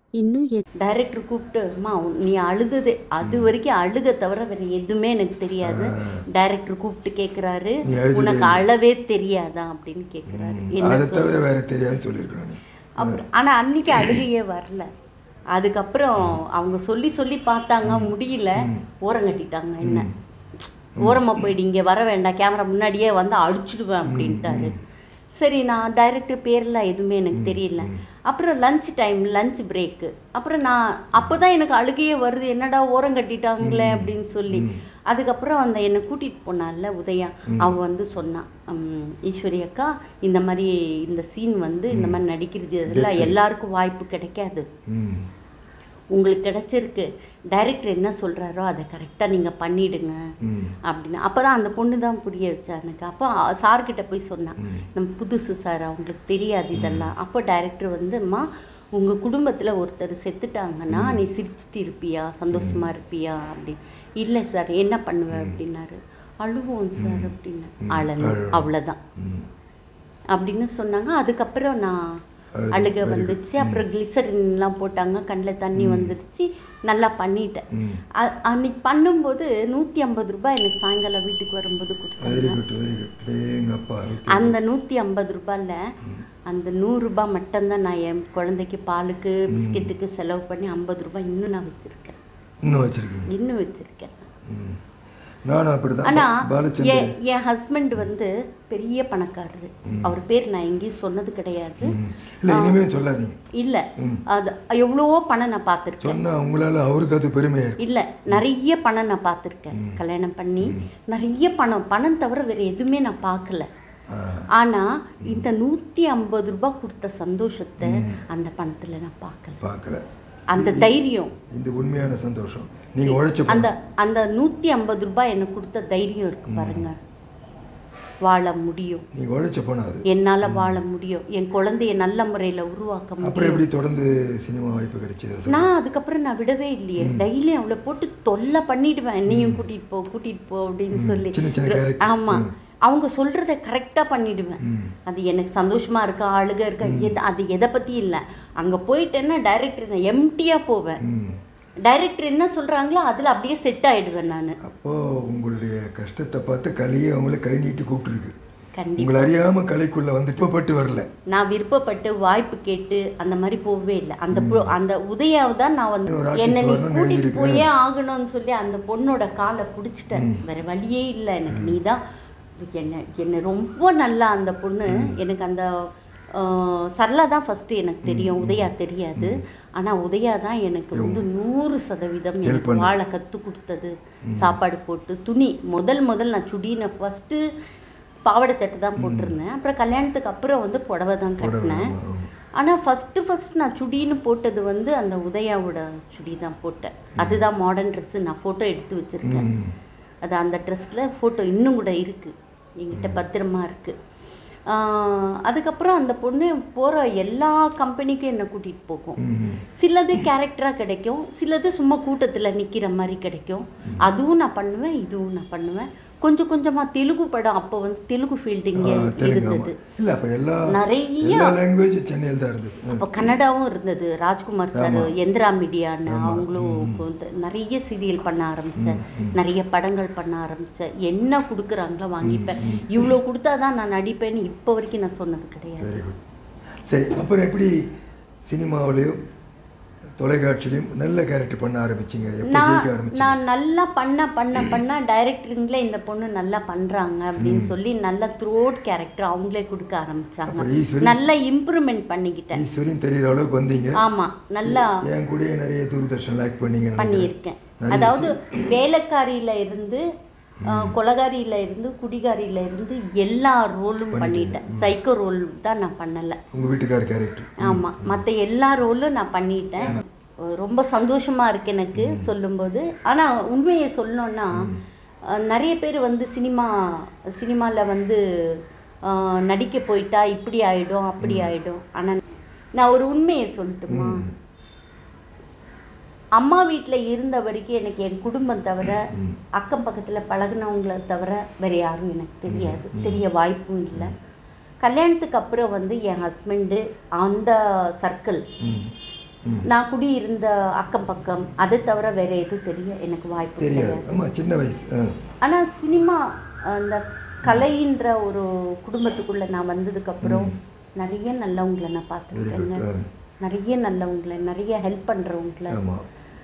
இன்னும் எ டைரக்டர் கூப்பிட்டு அம்மா உன்- நீ அழுதது அது வரைக்கும் அழுக தவிர வேற எதுவுமே எனக்கு தெரியாது டைரக்டர் கூப்பிட்டு கேட்குறாரு நீ அழுததே உனக்கு அழவே தெரியாதா அப்படின்னு கேட்குறாரு என்ன அதை சொல் தவிர வேற தெரியாதுன்னு சொல்லியிருக்கணும் நீ அப்புறம் ஆனால் அன்னைக்கு அழுகையே வரல அதுக்கப்புறம் அவங்க சொல்லி சொல்லி பார்த்தாங்க முடியல ஓரம் கட்டிட்டாங்க என்ன ஓரமாக போயிடு இங்கே வர வேண்டாம் கேமரா முன்னாடியே வந்து அடிச்சிடுவேன் அப்படின்ட்டாரு சரி நான் டைரக்டர் பேர்லாம் எதுவுமே எனக்கு தெரியல அப்புறம் லஞ்ச் டைம் லஞ்ச் பிரேக்கு அப்புறம் நான் அப்போ தான் எனக்கு அழுகையே வருது என்னடா ஓரம் கட்டிட்டாங்களே அப்படின்னு சொல்லி அதுக்கப்புறம் அந்த என்னை கூட்டிகிட்டு போனால உதயா அவ வந்து சொன்னான் "உம், ஈஸ்வரி அக்கா இந்த மாதிரி இந்த சீன் வந்து இந்த மாதிரி நடிக்கிறது இதெல்லாம் எல்லாருக்கும் வாய்ப்பு கிடைக்காது ம் உங்களுக்கு கிடைச்சிருக்கு டைரக்டர் என்ன சொல்கிறாரோ அதை கரெக்டாக நீங்கள் பண்ணிடுங்க ம் அப்படின்னு அப்போ தான் அந்த பொண்ணு தான் புரிய வச்சா எனக்கு அப்போ சார்கிட்ட போய் சொன்னான் நம்ம புதுசு சார் அவங்களுக்கு தெரியாது இதெல்லாம் அப்போ டைரக்டர் வந்து அம்மா உங்கள் குடும்பத்தில் ஒருத்தர் செத்துட்டாங்கன்னா நீ சிரிச்சிட்டு இருப்பியா சந்தோஷமா இருப்பியா அப்படி இல்லை சார் என்ன பண்ணுவேன் அப்படின்னாரு அழுவோம் சார் அப்படின்னு அழணும் அவ்வளோதான் ம் அப்படின்னு சொன்னாங்க அதுக்கப்புறம் நான் அழுது, அழுக very good. வந்துச்சு அப்புறம் கிளிசரின்லாம் போட்டாங்க கண்ணில் தண்ணி வந்துடுச்சு நல்லா பண்ணிட்டேன் ம். அ- அன்னைக்கு பண்ணும்போது நூற்றி ஐம்பது ரூபாய் எனக்கு சாயங்காலம் வீட்டுக்கு வரும்போது வெரி கொடுத்தாங்க குட் வெரி குட் எங்கள் அப்பா அந்த நூற்றி ஐம்பது ரூபாயில் அந்த நூறுரூபா மட்டும்தான் நான் என் குழந்தைக்கு பாலுக்கு பிஸ்கெட்டுக்கு செலவு பண்ணி ஐம்பது ரூபாய் இன்னும் நான் வச்சுருக்கேன் இன்னும் வச்சிருக்கீங்க இன்னும் வச்சுருக்கேன் ம் நானும் அப்படிதான் ஆனால் பாலச்சந்திரன் என் என் ஹஸ்பண்ட் வந்து பெரிய பணக்காரரு அவர் பேர் நான் எங்கேயும் சொன்னது கிடையாது ம். இல்ல இனிமே சொல்லாதீங்க இல்லை அது எவ்வளவோ பணம் நான் பார்த்துருக்கேன் சொன்னா உங்களால அவருக்கு அது பெருமையா இருக்கு இல்லை நிறைய பணம் நான் பார்த்துருக்கேன் கல்யாணம் பண்ணி நிறைய பணம் பணம் தவிர வேறு எதுவுமே நான் பார்க்கல ஆ, ஆனால் இந்த நூற்றி ஐம்பது ரூபாய் கொடுத்த சந்தோஷத்தை அந்த பணத்தில் நான் பார்க்கல பார்க்கல அந்த தைரியம் இந்த உண்மையான சந்தோஷம் நீங்க உழைச்ச அந்த அந்த நூற்றி ஐம்பது ரூபாய் எனக்கு கொடுத்த தைரியம் இருக்கு பாருங்க வாழ முடியும் நீங்க உழைச்ச பணம் அது என்னால் வாழ முடியும் என் குழந்தைய நல்ல முறையில் உருவாக்க அப்புறம் முடியும் எப்படி தொடர்ந்து சினிமா வாய்ப்பு கிடைச்சது சொல்லுங்க. நான் அதுக்கப்புறம் நான் விடவே இல்லையே டெய்லி அவளை போட்டு தொல்லை பண்ணிடுவேன் என்னையும் கூட்டிட்டு போ கூட்டிட்டு போ அப்படின்னு சொல்லி சின்ன சின்ன character. ஆமா அவங்க சொல்றத கரெக்டா பண்ணிடுவேன் அது எனக்கு சந்தோஷமா இருக்கா அழுக இருக்கா எது அது எதை பத்தி இல்லை அங்க போயிட்டேன்னா டைரக்டர் நான் எம்டியா போவேன் ம். டைரக்டர் என்ன சொல்றாங்களோ அதுல அப்படியே செட் ஆயிடுவேன் நான் அப்போ உங்களுடைய கஷ்டத்தை பார்த்து கலையை அவங்கள கை நீட்டி கூப்பிட்டுருக்கு கண்டிப்பா உங்களை அறியாம கலைக்குள்ள வந்து இப்பப்பட்டு வரல நான் விருப்பப்பட்டு வாய்ப்பு கேட்டு அந்த மாதிரி போகவே இல்லை அந்த பொ- அந்த உதயாவை தான் நான் வந்து ஒரு artist என்னை நீ வரணும்னு கூட்டிட்டு எழுதியிருக்கு. போயே ஆகணும்னு சொல்லி அந்த பொண்ணோட காலை பிடிச்சிட்டேன் வேற வழியே இல்லை எனக்கு நீ தான் என்ன என்னை ரொம்ப நல்லா அந்த பொண்ணு எனக்கு அந்த ஆஹ், சரளா தான் ஃபஸ்ட்டு எனக்கு தெரியும் உதயா தெரியாது ஆனால் உதயா தான் எனக்கு வந்து நூறு சதவீதம் Help எனக்கு பண்ணு. வாழ கற்றுக் கொடுத்தது சாப்பாடு போட்டு துணி முதல் முதல் நான் சுடினை ஃபஸ்ட்டு பாவாடை சட்டை தான் போட்டிருந்தேன் அப்புறம் கல்யாணத்துக்கு அப்புறம் வந்து புடவை தான் கட்டினேன் ஆனால் ஃபஸ்ட்டு ஃபஸ்ட் நான் சுடின்னு போட்டது வந்து அந்த உதயாவோட சுடி தான் போட்டேன் அதுதான் மாடர்ன் ட்ரெஸ்ஸு நான் ஃபோட்டோ எடுத்து வச்சுருக்கேன் அது அந்த ட்ரெஸ்ஸில் ஃபோட்டோ இன்னும் கூட இருக்குது என்கிட்ட பத்திரமா இருக்குது அதுக்கப்புறம் அந்த பொண்ணு போகிற எல்லா கம்பெனிக்கும் என்னை கூட்டிகிட்டு போகும் சிலது கேரக்டராக கிடைக்கும் சிலது சும்மா கூட்டத்தில் நிற்கிற மாதிரி கிடைக்கும் அதுவும் நான் பண்ணுவேன் இதுவும் நான் பண்ணுவேன் கொஞ்சம் கொஞ்சமாக தெலுங்கு படம் அப்போ வந்து தெலுங்கு ஃபீல்டிங்கே ஆ, தெலுங்கு ஆமா. இருந்தது இல்ல அப்ப எல்லா நிறைய எல்லா லாங்குவேஜ் சென்னையில் தான் இருந்தது ம். அப்போ கன்னடாவும் இருந்தது ராஜ்குமார் சார் எந்திரா மீடியான்னு அவங்களும் வந்து நிறைய சீரியல் பண்ண ஆரம்பித்தேன் நிறைய படங்கள் பண்ண ஆரம்பித்தேன் என்ன கொடுக்குறாங்களோ வாங்கிப்பேன் இவ்வளோ கொடுத்தா தான் நான் நடிப்பேன்னு இப்போ வரைக்கும் நான் சொன்னது கிடையாது வெரி குட் சரி அப்புறம் எப்படி சினிமாவிலையும் தொலைக்காட்சியிலையும் நல்ல கேரக்டர் பண்ண ஆரம்பிச்சீங்க எப்போ நான் ஜெயிக்க ஆரம்பிச்சீங்க நான் நல்லா பண்ண பண்ண பண்ண டைரக்டருங்களே இந்த பொண்ணு நல்லா பண்றாங்க அப்படின்னு சொல்லி நல்ல த்ரோட் கேரக்டர் அவங்களே கொடுக்க ஆரம்பிச்சாங்க அப்புறம் ஈஸ்வரி- நல்லா இம்ப்ரூவ்மெண்ட் பண்ணிக்கிட்டேன் ஈஸ்வரின் தெரியுற அளவுக்கு வந்தீங்க ஆமா நல்லா என் கூடயே நிறைய தூர்தர்ஷன் லைக் பண்ணீங்க பண்ணியிருக்கேன் நிறைய அதாவது வேலைக்காரியில இருந்து அஹ், கொலகாரியில இருந்து குடிகாரியில இருந்து எல்லா ரோலும் பண்ணிட்டேன் சைக்கோ ரோல் தான் நான் பண்ணல உங்க வீட்டுக்கார கேரக்டர் ஆமா மற்ற எல்லா ரோலும் நான் பண்ணிட்டேன் ரொம்ப சந்தோஷமா இருக்கு எனக்கு சொல்லும்போது ஆனா உண்மையை சொல்லணும்னா அஹ், நிறைய பேர் வந்து சினிமா சினிமாவில் வந்து அஹ், நடிக்க போயிட்டா இப்படி ஆயிடும் அப்படி ஆயிடும் ஆனா நான் ஒரு உண்மையை சொல்லட்டுமா அம்மா வீட்டில் இருந்த வரைக்கும் எனக்கு என் குடும்பம் தவிர அக்கம் பக்கத்தில் பழகுனவங்கள தவிர வேறு யாரும் எனக்கு தெரியாது தெரிய வாய்ப்பும் இல்லை கல்யாணத்துக்கு அப்புறம் வந்து என் ஹஸ்பண்டு அந்த சர்க்கிள் நான் குடியிருந்த அக்கம் பக்கம் அதை தவிர வேற எதுவும் தெரிய எனக்கு வாய்ப்பு தெரியாது கிடையாது ஆமாம் சின்ன வயசு ஆ ஆனால் சினிமா அந்த கலைன்ற ஒரு குடும்பத்துக்குள்ளே நான் வந்ததுக்கப்புறம் நிறைய நல்லவங்களை நான் பார்த்துருக்கேங்க Very good. நிறைய நல்லவங்களை நிறைய ஹெல்ப் பண்ணுறவங்கள ஆமாம்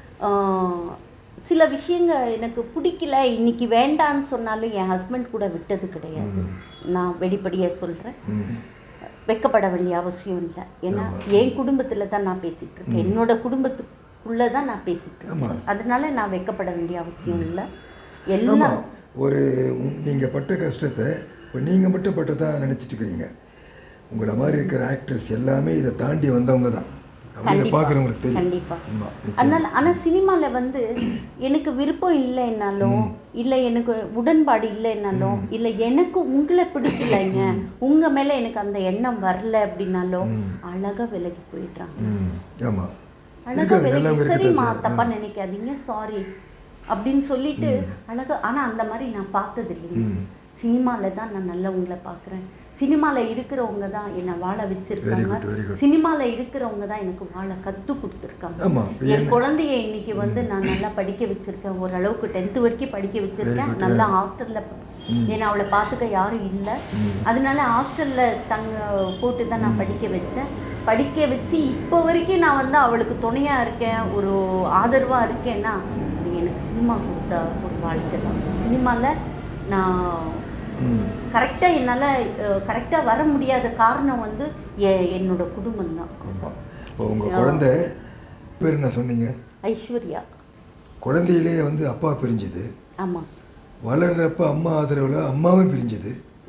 சில விஷயங்கள் எனக்கு பிடிக்கல இன்னைக்கு வேண்டான்னு சொன்னாலும் என் ஹஸ்பண்ட் கூட விட்டது கிடையாது நான் வெளிப்படையாக சொல்கிறேன் ம் வெக்கப்பட வேண்டிய அவசியம் இல்லை ஏன்னா என் குடும்பத்தில் தான் நான் பேசிகிட்டு இருக்கேன் என்னோட குடும்பத்துக்குள்ளே தான் நான் பேசிகிட்டு ஆமா. இருக்கேன் அதனால நான் வெக்கப்பட வேண்டிய அவசியம் இல்லை எல்லாம் ஆமாம் ஒரு நீங்கள் பட்ட கஷ்டத்தை இப்போ நீங்கள் மட்டும் பட்டதா நினச்சிட்டு இருக்கிறீங்க உங்களை மாதிரி இருக்கிற ஆக்ட்ரஸ் எல்லாமே இதை தாண்டி வந்தவங்க தான் அப்படி இதை கண்டிப்பா, பார்க்குறவங்களுக்கு தெரியும் கண்டிப்பா. ஆமாம் நிச்சயம் அதனால ஆனால் சினிமாவில் வந்து எனக்கு விருப்பம் இல்லைன்னாலும் இல்லை எனக்கு உடன்பாடு இல்லைன்னாலும் இல்லை எனக்கு உங்களை பிடிக்கலைங்க உங்க மேல எனக்கு அந்த எண்ணம் வரல அப்படின்னாலும் அழகா விலகி போயிடுறாங்க ம் ஆமாம் அழகா இருக்காங்க விலகி நல்லவங்க சரிம்மா இருக்கத்தான் தப்பா நினைக்காதீங்க சாரி அப்படின்னு சொல்லிட்டு அழகா ஆனா அந்த மாதிரி நான் பார்த்தது இல்லைங்க சினிமால தான் நான் நல்லவங்களை பார்க்குறேன் சினிமால இருக்கிறவங்க தான் என்னை வாழ Very வச்சிருக்காங்க good, very good. சினிமால இருக்கிறவங்க தான் எனக்கு வாழ கத்து கொடுத்துருக்காங்க ஆமா, இப்ப என் என்ன- குழந்தைய இன்னைக்கு வந்து நான் நல்லா படிக்க வச்சிருக்கேன் ஓரளவுக்கு டென்த்து வரைக்கும் படிக்க வச்சிருக்கேன் good, நல்லா ஹாஸ்டல்ல ஏன்னா அவளை பார்த்துக்க யாரும் இல்லை அதனால ஹாஸ்டல்ல தங்க போட்டு தான் நான் படிக்க வச்சேன் படிக்க வச்சு இப்போ வரைக்கும் நான் வந்து அவளுக்கு துணையா இருக்கேன் ஒரு ஆதரவா இருக்கேன்னா அது எனக்கு சினிமா கொடுத்த ஒரு வாழ்க்கை தான் சினிமால நான் ம் கரெக்டாக என்னால் கரெக்டாக வர முடியாத காரணம் வந்து எ- என்னோட குடும்பம் தான் ஆமாம் இப்போ உங்கள் குழந்தை பேர் என்ன சொன்னீங்க ஐஸ்வர்யா குழந்தையிலே வந்து அப்பா பிரிஞ்சுது ஆமாம் வளர்றப்ப அம்மா ஆதரவில் அம்மாவும் பிரிஞ்சுது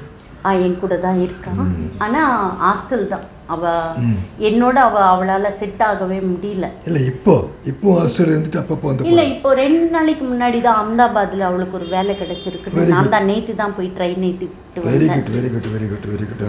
ஆ என் கூட தான் இருக்கான் ஆனால் ஹாஸ்டல் தான் அவ ம். என்னோட அவ அவளால் செட் ஆகவே முடியல இல்லை இப்போ இப்போ ஹாஸ்டலில் இருந்துட்டு அப்பப்போ வந்து இல்லை இப்போ ரெண்டு நாளைக்கு முன்னாடி தான் அகமதாபாத்தில் அவளுக்கு ஒரு வேலை கிடைச்சிருக்கு Very நான் தான் நேற்று தான் போய் ட்ரெயின் ஏற்றி விட்டு வெரி வந்தேன் good very good very good very good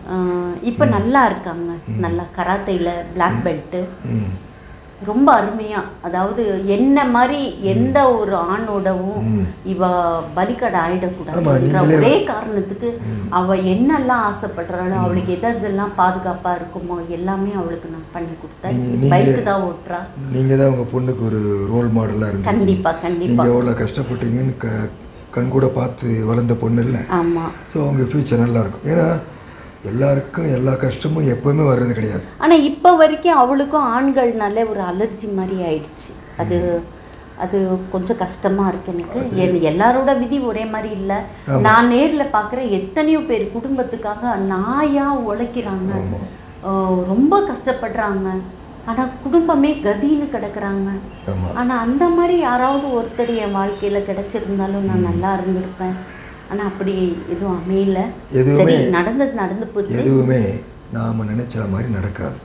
இப்போ நல்லா இருக்காங்க நல்லா கராத்தையில் பிளாக் பெல்ட்டு ம் ரொம்ப அருமையா அதாவது என்ன மாதிரி எந்த ஒரு ஆணோடவும் இவ பலிக்கடை ஆமா, ஆயிடக்கூடாதுன்ற நீங்களே- ஒரே காரணத்துக்கு அவ என்னெல்லாம் ஆசைப்படுறாளோ அவளுக்கு எது எதெல்லாம் பாதுகாப்பா இருக்குமோ எல்லாமே அவளுக்கு நான் பண்ணி கொடுத்தேன் நீங்க- நீங்க- பைக்கு தான் ஓட்டுறா நீங்கள் தான் உங்கள் பொண்ணுக்கு ஒரு ரோல் மாடலாக இருந்தீங்க கண்டிப்பா கண்டிப்பா நீங்கள் எவ்வளோ கஷ்டப்பட்டீங்கன்னு க கண் கூட பார்த்து வளர்ந்த பொண்ணு இல்லை ஆமா ஸோ அவங்க ஃப்யூச்சர் நல்லா இருக்கும் ஏன்னா எல்லாருக்கும் எல்லா கஷ்டமும் எப்போவுமே வர்றது கிடையாது ஆனா இப்போ வரைக்கும் அவளுக்கும் ஆண்கள்னாலே ஒரு அலர்ஜி மாதிரி ஆயிடுச்சு அது அது கொஞ்சம் கஷ்டமா இருக்கு எனக்கு என் எல்லாரோட விதி ஒரே மாதிரி இல்லை ஆமா. நான் நேர்ல பார்க்குறேன் எத்தனையோ பேர் குடும்பத்துக்காக நாயா உழைக்கிறாங்க ஆமா. ஆஹ் ரொம்ப கஷ்டப்படுறாங்க ஆனா குடும்பமே கதின்னு கிடக்குறாங்க ஆமாம் ஆனா அந்த மாதிரி யாராவது ஒருத்தர் என் வாழ்க்கையில கிடைச்சிருந்தாலும் நான் நல்லா இருந்திருப்பேன் ஆனா அப்படி எதுவும் அமையல எதுவுமே- சரி நடந்தது நடந்து போச்சு எதுவுமே நாம் நினைச்ச மாதிரி நடக்காது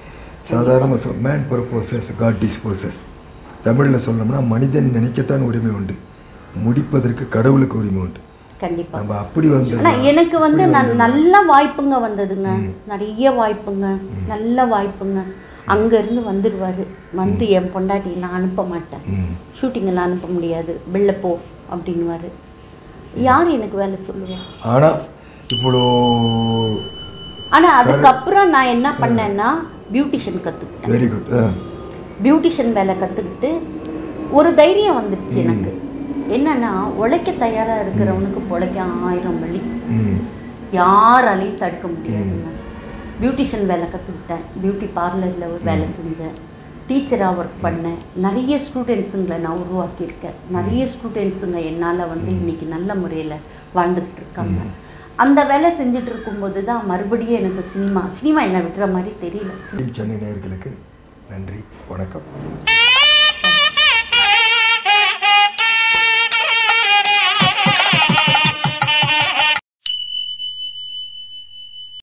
சாதாரண சொல் மேன் பர்போசஸ் காட் டிஸ்போசஸ் தமிழில் சொல்லணும்னா மனிதன் நினைக்கத்தான் உரிமை உண்டு முடிப்பதற்கு கடவுளுக்கு உரிமை உண்டு கண்டிப்பா நம்ம அப்படி வந்து ஆனா எனக்கு வந்து நல்- நல்ல வாய்ப்புங்க வந்ததுங்க நிறைய வாய்ப்புங்க நல்ல வாய்ப்புங்க அங்க இருந்து வந்துடுவாரு வந்து என் பொண்டாட்டியெல்லாம் அனுப்ப மாட்டேன் ம். ஷூட்டிங்கெல்லாம் அனுப்ப முடியாது வெளில போ அப்படின்னுவாரு யார் எனக்கு வேலை சொல்லுவா ஆனால் இவ்வளோ ஆனா அதுக்கப்புறம் நான் என்ன பண்ணேன்னா பியூட்டிஷியன் கத்துக்கிட்டேன் வெரி குட் பியூட்டிஷியன் வேலை கற்றுக்கிட்டு ஒரு தைரியம் வந்துடுச்சு எனக்கு என்னன்னா உழைக்க தயாரா இருக்கிறவனுக்கு பொழைக்க ஆயிரம் வழி ம் யாராலையும் தடுக்க முடியாதுங்க பியூட்டிஷியன் வேலை கற்றுக்கிட்டேன் பியூட்டி பார்லரில் ஒரு வேலை செஞ்சேன் டீச்சராக ஒர்க் பண்ணேன் நிறைய ஸ்டூடெண்ட்ஸுங்களை நான் உருவாக்கியிருக்கேன் நிறைய ஸ்டூடெண்ட்ஸுங்க என்னால் வந்து இன்னைக்கு நல்ல முறையில் வாழ்ந்துக்கிட்டு இருக்காங்க அந்த வேலை செஞ்சுட்டு இருக்கும்போது தான் மறுபடியும் எனக்கு சினிமா சினிமா என்னை விட்டுற மாதிரி தெரியல சென்னை நேயர்களுக்கு நன்றி வணக்கம்